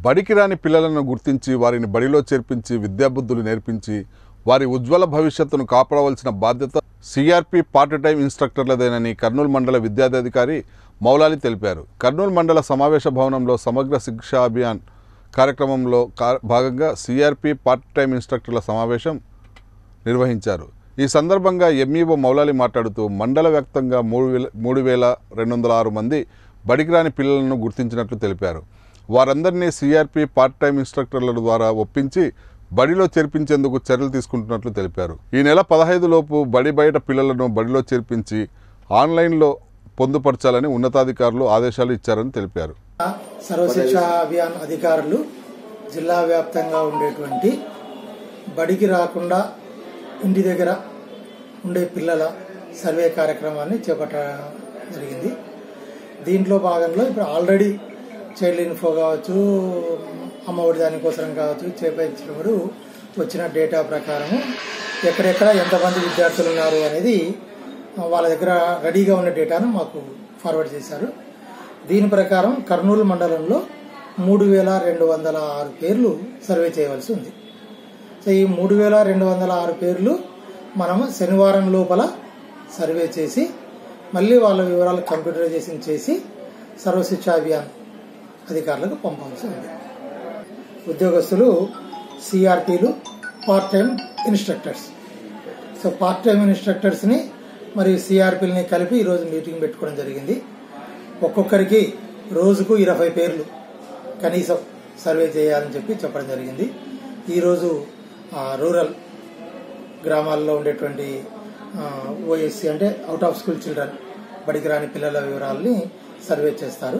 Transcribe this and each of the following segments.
బడికి రాని పిల్లలను గుర్తించి వారిని బడిలో చేర్పించి విద్యాబుద్ధులు నేర్పించి వారి ఉజ్వల భవిష్యత్తును కాపాడవలసిన బాధ్యత సిఆర్పి పార్ట్ టైం ఇన్స్ట్రక్టర్లదేనని కర్నూలు మండల విద్యాధికారి మౌలాలి తెలిపారు కర్నూలు మండల సమావేశ భవనంలో సమగ్ర శిక్షా అభియాన్ కార్యక్రమంలో కా- భాగంగా సిఆర్పి పార్ట్ టైం ఇన్స్ట్రక్టర్ల సమావేశం నిర్వహించారు ఈ సందర్భంగా ఎంఈఓ మౌలాలి మాట్లాడుతూ మండల వ్యాప్తంగా మూడు వేల మూడు వేల రెండు వందల ఆరు మంది బడికి రాని పిల్లలను గుర్తించినట్లు తెలిపారు వారందరినీ సిఆర్పి పార్ట్ టైం ఇన్స్ట్రక్టర్ల ద్వారా ఒప్పించి బడిలో చేర్పించేందుకు చర్యలు తీసుకుంటున్నట్లు తెలిపారు ఈ నెల పదహైదు లోపు బడి బయట పిల్లలను బడిలో చేర్పించి ఆన్లైన్లో పొందుపరచాలని ఉన్నతాధికారులు ఆదేశాలు ఇచ్చారని తెలిపారు సర్వశిక్ష అభియాన్ అధికారులు జిల్లా వ్యాప్తంగా ఉండేటువంటి బడికి రాకుండా ఇంటి దగ్గర ఉండే పిల్లల సర్వే కార్యక్రమాన్ని చేపట్టడం జరిగింది దీంట్లో భాగంలో ఇప్పుడు ఆల్రెడీ చైల్డ్ ఇన్ఫో కావచ్చు అమ్మఒడి దానికోసం కావచ్చు చేపించినప్పుడు వచ్చిన డేటా ప్రకారము ఎక్కడెక్కడ ఎంతమంది విద్యార్థులు ఉన్నారు అనేది వాళ్ళ దగ్గర రెడీగా ఉన్న డేటాను మాకు ఫార్వర్డ్ చేశారు దీని ప్రకారం కర్నూలు మండలంలో మూడు వేల రెండు వందల ఆరు పేర్లు సర్వే చేయవలసి ఉంది సో ఈ మూడు వేల రెండు వందల ఆరు పేర్లు మనము శనివారం లోపల సర్వే చేసి మళ్ళీ వాళ్ళ వివరాలు కంప్యూటరైజేషన్ చేసి సర్వశిక్ష అభియాన్ అధికారులకు పంపాల్సి ఉంది ఉద్యోగస్తులు సిఆర్టీలు part time instructors so part time ఇన్స్ట్రక్టర్స్ని మరియు సిఆర్పీలని కలిపి ఈరోజు మీటింగ్ పెట్టుకోవడం జరిగింది ఒక్కొక్కరికి రోజుకు ఇరవై పేర్లు కనీసం సర్వే చేయాలని చెప్పి చెప్పడం జరిగింది ఈరోజు ఆ, రూరల్ గ్రామాల్లో ఉండేటువంటి ఓఎస్సీ అంటే అవుట్ ఆఫ్ స్కూల్ చిల్డ్రన్ బడికి రాని పిల్లల వివరాలని సర్వే చేస్తారు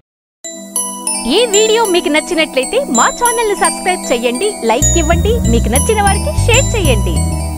ఈ వీడియో మీకు నచ్చినట్లయితే మా ఛానల్ ని సబ్స్క్రైబ్ చేయండి లైక్ ఇవ్వండి మీకు నచ్చిన వారికి షేర్ చేయండి